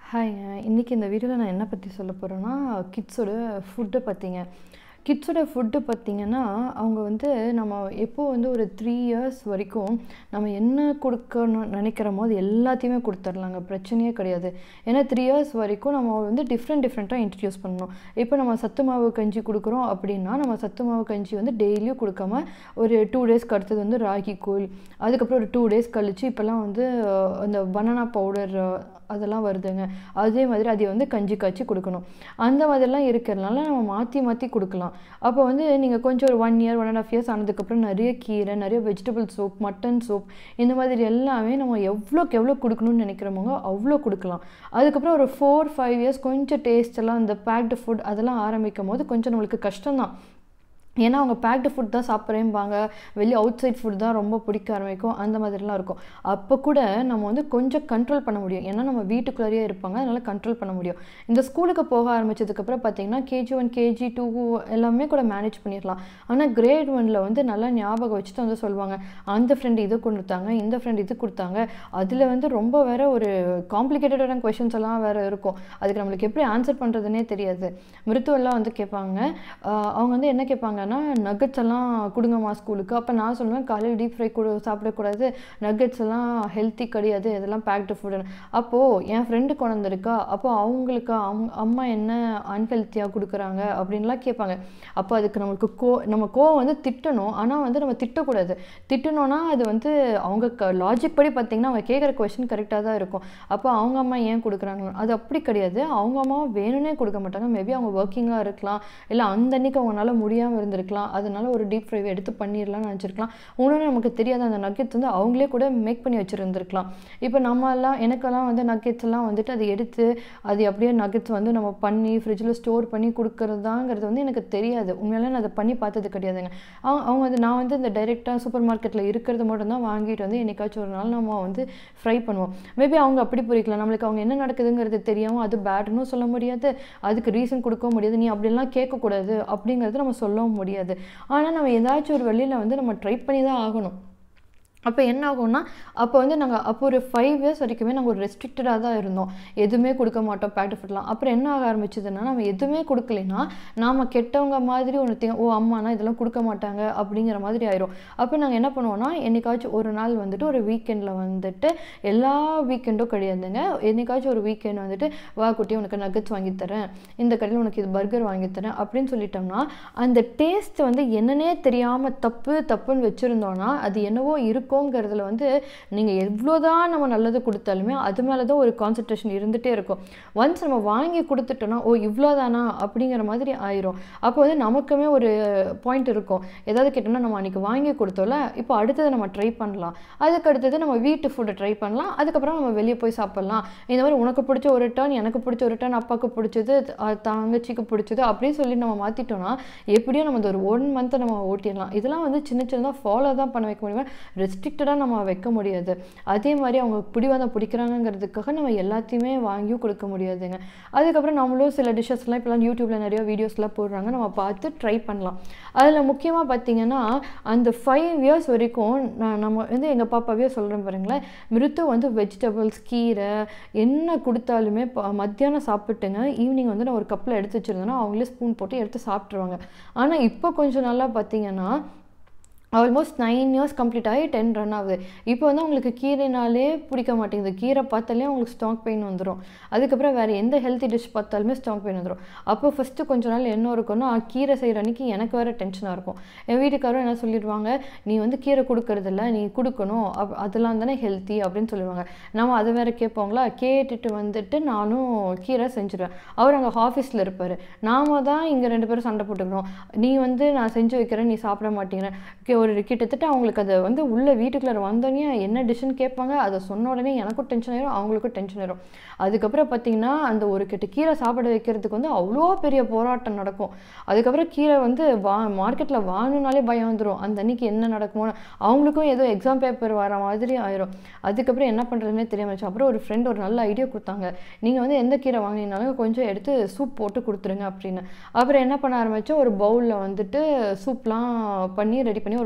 hi இன்றைக்கி இந்த வீடியோவில் நான் என்ன பற்றி சொல்ல போகிறேன்னா கிட்ஸோட ஃபுட்டை பற்றிங்க கிட்ஸோட ஃபுட்டு பார்த்திங்கன்னா அவங்க வந்து நம்ம எப்போ வந்து ஒரு த்ரீ இயர்ஸ் வரைக்கும் நம்ம என்ன கொடுக்கணும் நினைக்கிறோமோ அது எல்லாத்தையுமே கொடுத்துர்லாங்க பிரச்சனையே கிடையாது ஏன்னா த்ரீ இயர்ஸ் வரைக்கும் நம்ம வந்து டிஃப்ரெண்ட் டிஃப்ரெண்ட்டாக இன்ட்ரடியூஸ் பண்ணணும் இப்போ நம்ம சத்து மாவு கஞ்சி கொடுக்குறோம் அப்படின்னா நம்ம சத்து மாவு கஞ்சி வந்து டெய்லியும் கொடுக்காம ஒரு டூ டேஸ்க்கு அடுத்தது வந்து ராகி கூழ் அதுக்கப்புறம் ஒரு டூ டேஸ் கழித்து இப்போல்லாம் வந்து அஹ், அந்த பனானா பவுடர் அதெல்லாம் வருதுங்க அதே மாதிரி அதை வந்து கஞ்சி காய்ச்சி கொடுக்கணும் அந்த மாதிரிலாம் இருக்கிறதுனால நம்ம மாற்றி மாற்றி கொடுக்கலாம் அப்போ வந்து நீங்கள் கொஞ்சம் ஒரு one year one and half years ஆனதுக்கப்புறம் நிறைய கீரை நிறைய வெஜிடபிள் சோப் மட்டன் சோப் இந்த மாதிரி எல்லாமே நம்ம எவ்வளோக்கு எவ்வளோ கொடுக்கணும்னு நினைக்கிறோமோ அவ்வளோ கொடுக்கலாம் அதுக்கப்புறம் ஒரு ஃபோர் ஃபைவ் இயர்ஸ் கொஞ்சம் டேஸ்ட் எல்லாம் இந்த பேக்டு ஃபுட் அதெல்லாம் ஆரம்பிக்கும் போது கொஞ்சம் நம்மளுக்கு கஷ்டம்தான் ஏன்னா அவங்க பேக்டு ஃபுட் தான் சாப்பிட்றேன்பாங்க வெளியே அவுட் சைட் ஃபுட் தான் ரொம்ப பிடிக்க ஆரம்பிக்கும் அந்த மாதிரிலாம் இருக்கும் அப்போ கூட நம்ம வந்து கொஞ்சம் கண்ட்ரோல் பண்ண முடியும் ஏன்னா நம்ம வீட்டுக்குள்ளேயே இருப்பாங்க அதனால் கண்ட்ரோல் பண்ண முடியும் இந்த ஸ்கூலுக்கு போக ஆரம்பிச்சதுக்கப்புறம் பார்த்தீங்கன்னா கேஜி ஒன் கேஜி டூ எல்லாமே கூட மேனேஜ் பண்ணிடலாம் ஆனால் கிரேட் ஒனில் வந்து நல்லா ஞாபகம் வச்சுட்டு வந்து சொல்லுவாங்க அந்த ஃப்ரெண்டு இது கொடுத்தாங்க இந்த ஃப்ரெண்ட் இது கொடுத்தாங்க அதில் வந்து ரொம்ப வேற ஒரு காம்ப்ளிகேட்டடான கொஷின்ஸ் எல்லாம் வேற இருக்கும் அதுக்கு நம்மளுக்கு எப்படி ஆன்சர் பண்ணுறதுனே தெரியாது மிருத்துவெல்லாம் வந்து கேட்பாங்க ஆஹ் அவங்க வந்து என்ன கேட்பாங்கன்னா நகட்ஸ் எல்லாம் கொடுங்கம்மா ஸ்கூலுக்கு அப்போ நான் சொல்லுவேன் காலையில் டீப் ஃப்ரை கொடு சாப்பிடக்கூடாது நகட்ஸ் எல்லாம் ஹெல்த்தி கிடையாது இதெல்லாம் பேக்டு ஃபுட்டுன்னு அப்போது என் ஃப்ரெண்டு கொண்டிருக்கா அப்போ அவங்களுக்கு அவங்க அம்மா என்ன அன்ஹெல்த்தியாக கொடுக்குறாங்க அப்படின்லாம் கேட்பாங்க அப்போ அதுக்கு நம்மளுக்கு கோ நம்ம கோவம் வந்து திட்டணும் ஆனால் வந்து நம்ம திட்டக்கூடாது திட்டணும்னா அது வந்து அவங்க க லாஜிக் படி பார்த்தீங்கன்னா அவங்க கேட்குற கொஷின் கரெக்டாக தான் இருக்கும் அப்போ அவங்க அம்மா ஏன் கொடுக்குறாங்க அது அப்படி கிடையாது அவங்க அம்மா வேணும்னே கொடுக்க மாட்டாங்க மேபி அவங்க ஒர்க்கிங்காக இருக்கலாம் இல்லை அந்த அன்னைக்கு அவங்களால முடியாமல் இருந்திருக்கலாம் அதனால ஒரு டீப் ஃப்ரை எடுத்து பண்ணிடலாம்னு நினச்சிருக்கலாம் இன்னொன்று நமக்கு தெரியாத அந்த நக்கெட்ஸ் வந்து அவங்களே கூட மேக் பண்ணி வச்சுருந்துருக்கலாம் இப்போ நம்ம எல்லாம் எனக்கெல்லாம் வந்து நக்கெட்ஸ் எல்லாம் வந்துட்டு அதை எடுத்து அது அப்படியே நக்கெட்ஸ் வந்து நம்ம பண்ணி ஃப்ரிட்ஜில் ஸ்டோர் பண்ணி கொடுக்குறதாங்கிறது வந்து எனக்கு தெரியாது உண்மையாலே நான் அதை பண்ணி பார்த்தது கிடையாதுங்க அவங்க அவங்க வந்து நான் வந்து இந்த டைரெக்டாக சூப்பர் மார்க்கெட்டில் இருக்கிறது மட்டும் தான் வாங்கிட்டு வந்து என்னைக்காச்சும் ஒரு நாள் நம்ம வந்து ஃப்ரை பண்ணுவோம் மேபி அவங்க அப்படி புரிக்கலாம் நம்மளுக்கு அவங்க என்ன நடக்குதுங்கிறது தெரியாமல் அது பேட்னு சொல்ல முடியாது அதுக்கு ரீசன் கொடுக்கவும் முடியாது நீ அப்படிலாம் கேட்கக்கூடாது அப்படிங்கிறது நம்ம சொல்லவும் முடியாது ஆனால் நம்ம ஏதாச்சும் ஒரு வழியில் வந்து நம்ம ட்ரை பண்ணி தான் ஆகணும் அப்போ என்ன ஆகும்னா அப்போ வந்து நாங்கள் அப்போ ஒரு ஃபைவ் இயர்ஸ் வரைக்குமே நாங்கள் ஒரு ரெஸ்ட்ரிக்டடாக தான் இருந்தோம் எதுவுமே கொடுக்க மாட்டோம் பேக்டு ஃபுட்லாம் அப்புறம் என்ன ஆக ஆரம்பிச்சதுன்னா நம்ம எதுவுமே கொடுக்கலைன்னா நாம் கெட்டவங்க மாதிரி ஒன்று தே ஓ அம்மானா இதெல்லாம் கொடுக்க மாட்டாங்க அப்படிங்கிற மாதிரி ஆயிரும் அப்போ நாங்கள் என்ன பண்ணுவோம்னா என்னைக்காச்சும் ஒரு நாள் வந்துட்டு ஒரு வீக்கெண்டில் வந்துட்டு எல்லா வீக்கெண்டும் கிடையாதுங்க என்னைக்காச்சும் ஒரு வீக்கெண்ட் வந்துட்டு வா குட்டி உனக்கு நகட்ஸ் வாங்கி தரேன் இந்த கடையில் உனக்கு இது பர்கர் வாங்கி தரேன் அப்படின்னு சொல்லிட்டோம்னா அந்த டேஸ்ட் வந்து என்னன்னே தெரியாமல் தப்பு தப்புன்னு வச்சுருந்தோன்னா அது என்னவோ இருக்கோங்கிறதுல வந்து நீங்கள் எவ்வளோதான் நம்ம நல்லது கொடுத்தாலுமே அது மேலே தான் ஒரு கான்சன்ட்ரேஷன் இருந்துகிட்டே இருக்கும் ஒன்ஸ் நம்ம வாங்கி கொடுத்துட்டோன்னா ஓ இவ்வளோதானா அப்படிங்கிற மாதிரி ஆயிரும் அப்போ வந்து நமக்குமே ஒரு பாயிண்ட் இருக்கும் ஏதாவது கேட்டோம்னா நம்ம அன்றைக்கி வாங்கி கொடுத்தோம்ல இப்போ அடுத்தது நம்ம ட்ரை பண்ணலாம் அதுக்கு அடுத்தது நம்ம வீட்டு ஃபுட்டை ட்ரை பண்ணலாம் அதுக்கப்புறம் நம்ம வெளியே போய் சாப்பிட்லாம் இந்த மாதிரி உனக்கு பிடிச்ச ஒரு டர்ன் எனக்கு பிடிச்ச ஒரு டர்ன் அப்பாவுக்கு பிடிச்சது அஹ் தங்கச்சிக்கு பிடிச்சது அப்படின்னு சொல்லி நம்ம மாற்றிட்டோம்னா எப்படியும் நம்ம இந்த ஒரு ஒன் மந்த்தை நம்ம ஓட்டிடலாம் இதெல்லாம் வந்து சின்ன சின்னதாக ஃபாலோ தான் பண்ண வைக்க முடியும் ரெஸ்ட்ரிக்டடாக நம்ம வைக்க முடியாது அதே மாதிரி அவங்க பிடிவாதம் பிடிக்கிறாங்கங்கிறதுக்காக நம்ம எல்லாத்தையுமே வாங்கியும் கொடுக்க முடியாதுங்க அதுக்கப்புறம் நம்மளும் சில டிஷ்ஷஸ்லாம் இப்போலாம் யூடியூப்பில் நிறைய வீடியோஸ்லாம் போடுறாங்க நம்ம பார்த்து ட்ரை பண்ணலாம் அதில் முக்கியமாக பார்த்தீங்கன்னா அந்த ஃபைவ் இயர்ஸ் வரைக்கும் நான் நம்ம வந்து எங்கள் பாப்பாவே சொல்கிறேன் பாருங்களேன் மிருத்து வந்து வெஜிடபிள்ஸ் கீரை என்ன கொடுத்தாலுமே ப- மத்தியானம் சாப்பிட்டுங்க ஈவினிங் வந்து நான் ஒரு கப்பில் எடுத்து வச்சுருந்தேன்னா அவங்களே ஸ்பூன் போட்டு எடுத்து சாப்பிட்ருவாங்க ஆனால் இப்போ கொஞ்சம் நல்லா பார்த்தீங்கன்னா ஆல்மோஸ்ட் நைன் இயர்ஸ் கம்ப்ளீட் ஆகி டென் ரன் ஆகுது இப்போ வந்து அவங்களுக்கு கீரைனாலே பிடிக்க மாட்டேங்குது கீரை பார்த்தாலே அவங்களுக்கு ஸ்டாக் பெயின் வந்துடும் அதுக்கப்புறம் வேறு எந்த ஹெல்த்தி டிஷ் பார்த்தாலுமே ஸ்டாக் பெயின் வந்துடும் அப்போ ஃபஸ்ட்டு கொஞ்ச நாள் என்ன இருக்கும்னா "ஆ, கீரை செய்கிற அன்னைக்கு எனக்கு வேறு டென்ஷனாக இருக்கும் என் வீட்டுக்காரரும் என்ன சொல்லிடுவாங்க நீ வந்து கீரை கொடுக்கறதில்ல நீ கொடுக்கணும் அப் அதெல்லாம் தானே ஹெல்த்தி அப்படின்னு சொல்லுவாங்க நம்ம அதை வேற கேட்போங்களா கேட்டுட்டு வந்துட்டு நானும் கீரை செஞ்சுருவேன் அவர் அங்கே ஆஃபீஸில் இருப்பார் நாம தான் இங்கே ரெண்டு பேரும் சண்டை போட்டுக்கிறோம் நீ வந்து நான் செஞ்சு வைக்கிறேன் நீ சாப்பிட மாட்டேங்கிற கே- ஒரு கிட்டத்தட்ட அவங்களுக்கு அதை வந்து உள்ள வீட்டுக்குள்ளே வந்தோடனே என்ன டிஷ்ஷுன்னு கேட்பாங்க அதை சொன்ன உடனே எனக்கும் டென்ஷன் ஆயிரும் அவங்களுக்கும் டென்ஷன் ஆயிரும் அதுக்கப்புறம் பார்த்தீங்கன்னா அந்த ஒரு கெட்டு கீரை சாப்பிட வைக்கிறதுக்கு வந்து அவ்வளோ பெரிய போராட்டம் நடக்கும் அதுக்கப்புறம் கீரை வந்து வா மார்க்கெட்டில் வாங்கினாலே பயம் வந்துடும் அந்த அன்னைக்கு என்ன நடக்குமோ அவங்களுக்கும் ஏதோ எக்ஸாம் பேப்பர் வர மாதிரி ஆயிரும் அதுக்கப்புறம் என்ன பண்ணுறதுனே தெரியாம போச்சு அப்புறம் ஒரு ஃப்ரெண்ட் ஒரு நல்ல ஐடியா கொடுத்தாங்க நீங்கள் வந்து எந்த கீரை வாங்கினீங்கனாலும் கொஞ்சம் எடுத்து சூப் போட்டு கொடுத்துருங்க அப்படின்னு அப்புறம் என்ன பண்ண ஆரம்பிச்சோம் ஒரு பவுலில் வந்துட்டு சூப்லாம் பண்ணி ரெடி பண்ணி ஒரு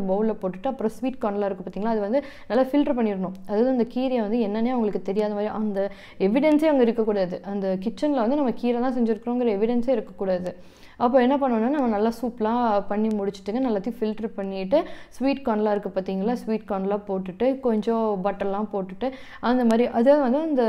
ஒரு பவுலில் போட்டுட்டு அப்புறம் ஸ்வீட் கார்ன்லாம் இருக்குது பார்த்தீங்களா அது வந்து நல்லா ஃபில்டர் பண்ணிடணும் அதாவது அந்த கீரையை வந்து என்னன்னே அவங்களுக்கு தெரியாத மாதிரி அந்த எவிடென்ஸே அங்கே இருக்கக்கூடாது அந்த கிச்சனில் வந்து நம்ம கீரை தான் செஞ்சுருக்கிறோங்கிற எவிடென்ஸே இருக்கக்கூடாது அப்போ என்ன பண்ணணும்னா நம்ம நல்லா சூப்லாம் பண்ணி முடிச்சுட்டுங்க எல்லாத்தையும் ஃபில்டர் பண்ணிவிட்டு ஸ்வீட் கார்ன்லாம் இருக்குது பார்த்தீங்களா ஸ்வீட் கார்ன்லாம் போட்டுட்டு கொஞ்சம் பட்டர்லாம் போட்டுட்டு அந்த மாதிரி அதாவது வந்து அந்த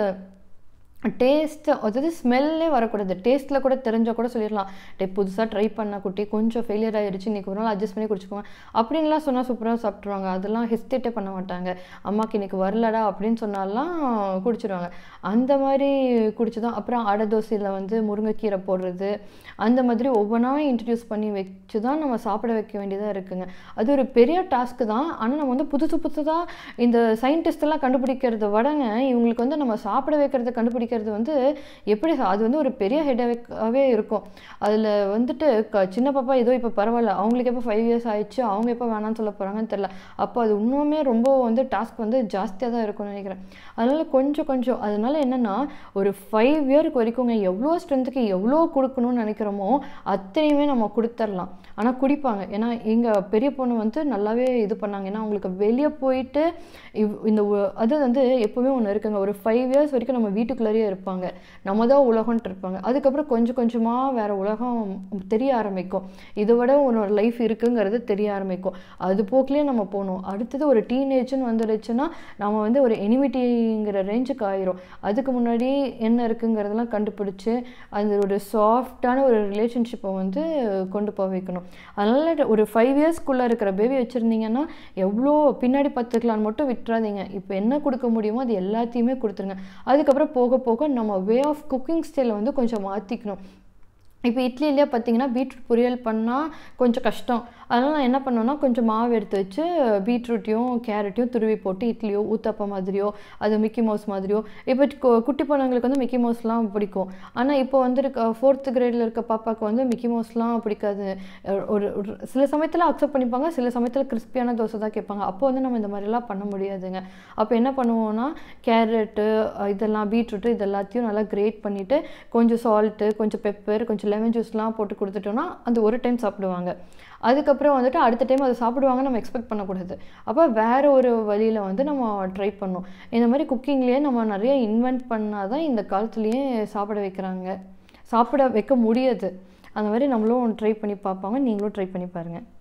டேஸ்ட்டு அதாவது ஸ்மெல்லே வரக்கூடாது டேஸ்ட்டில் கூட தெரிஞ்சால் கூட சொல்லிடலாம் டே புதுசாக ட்ரை பண்ண குட்டி கொஞ்சம் ஃபெயிலியர் ஆயிடுச்சு இன்றைக்கி ஒரு நாள் அட்ஜஸ்ட் பண்ணி குடிச்சுக்கோங்க அப்படின்லாம் சொன்னால் சூப்பராக சாப்பிட்ருவாங்க அதெல்லாம் ஹெஸ்டேட்டே பண்ண மாட்டாங்க அம்மாக்கு இன்றைக்கி வரலடா அப்படின்னு சொன்னாலாம் குடிச்சிடுவாங்க அந்த மாதிரி குடிச்சு தான் அப்புறம் அடை தோசையில் வந்து முருங்கைக்கீரை போடுறது அந்த மாதிரி ஒவ்வொன்றா இன்ட்ரடியூஸ் பண்ணி வச்சு தான் நம்ம சாப்பிட வைக்க வேண்டியதாக இருக்குங்க அது ஒரு பெரிய டாஸ்க்கு தான் ஆனால் நம்ம வந்து புதுசு புதுசாக இந்த சயின்டிஸ்ட் எல்லாம் கண்டுபிடிக்கிறத விடங்க இவங்களுக்கு வந்து நம்ம சாப்பிட வைக்கிறத கண்டுபிடிக்கிறது வந்து எப்படி சா- அது வந்து ஒரு பெரிய ஹெடேக்காகவே இருக்கும் அதில் வந்துட்டு க சின்ன பாப்பா ஏதோ இப்போ பரவாயில்ல அவங்களுக்கு எப்போ ஃபைவ் இயர்ஸ் ஆயிடுச்சு அவங்க எப்போ வேணாம்னு சொல்ல போகிறாங்கன்னு தெரில அப்போ அது இன்னுமே ரொம்ப வந்து டாஸ்க் வந்து ஜாஸ்தியாக தான் இருக்கும்னு நினைக்கிறேன் அதனால் கொஞ்சம் கொஞ்சம் அதனால என்னென்னா ஒரு ஃபைவ் இயருக்கு வரைக்குங்க எவ்வளோ ஸ்ட்ரென்த்துக்கு எவ்வளோ கொடுக்கணும்னு நினைக்கிறோமோ அத்தனையுமே நம்ம கொடுத்துர்லாம் ஆனால் குடிப்பாங்க ஏன்னா எங்கள் பெரிய பொண்ணு வந்து நல்லாவே இது பண்ணாங்க ஏன்னா அவங்களுக்கு வெளியே போயிட்டு இவ் இந்த உ- அது வந்து எப்போவுமே ஒன்று இருக்குங்க ஒரு ஃபைவ் இயர்ஸ் வரைக்கும் நம்ம வீட்டுக்குள்ளேயே இருப்பாங்க நம்ம தான் உலகம்ன்ட்டு இருப்பாங்க அதுக்கப்புறம் கொஞ்சம் கொஞ்சமாக வேறு உலகம் தெரிய ஆரம்பிக்கும் இதை விட ஒரு லைஃப் இருக்குங்கிறது தெரிய ஆரம்பிக்கும் அது போக்கிலே நம்ம போகணும் அடுத்தது ஒரு டீனேஜ்னு வந்துடுச்சுன்னா நம்ம வந்து ஒரு எனிமிட்டிங்கிற ரேஞ்சுக்கு ஆயிரும் அதுக்கு முன்னாடி என்ன இருக்குங்கிறதெல்லாம் கண்டுபிடிச்சு அந்த ஒரு சாஃப்டான ஒரு ரிலேஷன்ஷிப்பை வந்து கொண்டு போக வைக்கணும் அதனால் ஒரு ஃபைவ் இயர்ஸ்க்குள்ளே இருக்கிற பேபி வச்சுருந்தீங்கன்னா எவ்வளோ பின்னாடி பார்த்துக்கலான்னு மட்டும் விட்டுறாதீங்க இப்போ என்ன கொடுக்க முடியுமோ அது எல்லாத்தையுமே கொடுத்துருங்க அதுக்கப்புறம் போக போக நம்ம வே ஆஃப் குக்கிங் ஸ்டைலை வந்து கொஞ்சம் மாற்றிக்கணும் இப்போ இட்லியிலே பார்த்தீங்கன்னா பீட்ரூட் பொரியல் பண்ணால் கொஞ்சம் கஷ்டம் அதனால் நான் என்ன பண்ணுவேன்னா கொஞ்சம் மாவு எடுத்து வச்சு பீட்ரூட்டையும் கேரட்டையும் துருவி போட்டு இட்லியோ ஊத்தப்பம் மாதிரியோ அது மிக்கி மவுஸ் மாதிரியோ இப்போ கு- குட்டி பொண்ணுங்களுக்கு வந்து மிக்கி மவுஸ்லாம் பிடிக்கும் ஆனால் இப்போ வந்து இருக்க ஃபோர்த்து கிரேடில் இருக்க பாப்பாவுக்கு வந்து மிக்கி மவுஸ்லாம் பிடிக்காது அஹ் ஒரு ஒரு சில சமயத்தில் அக்செப்ட் பண்ணிப்பாங்க சில சமயத்தில் கிறிஸ்பியான தோசை தான் கேட்பாங்க அப்போ வந்து நம்ம இந்த மாதிரிலாம் பண்ண முடியாதுங்க அப்போ என்ன பண்ணுவோம்னா கேரட்டு இதெல்லாம் பீட்ரூட்டு இது எல்லாத்தையும் நல்லா கிரேட் பண்ணிவிட்டு கொஞ்சம் சால்ட்டு கொஞ்சம் பெப்பர் கொஞ்சம் லெமன் ஜூஸ்லாம் போட்டு கொடுத்துட்டோம்னா அந்த ஒரு டைம் சாப்பிடுவாங்க அதுக்கப்புறம் வந்துட்டு அடுத்த டைம் அதை சாப்பிடுவாங்க நம்ம எக்ஸ்பெக்ட் பண்ணக்கூடாது அப்போ வேற ஒரு வழியில் வந்து நம்ம ட்ரை பண்ணோம் இந்த மாதிரி குக்கிங்லேயே நம்ம நிறைய இன்வென்ட் பண்ணால் தான் இந்த காலத்துலேயே சாப்பிட வைக்கிறாங்க சாப்பிட வைக்க முடியாது அந்த மாதிரி நம்மளும் ட்ரை பண்ணி பார்ப்பாங்க நீங்களும் ட்ரை பண்ணி பாருங்கள்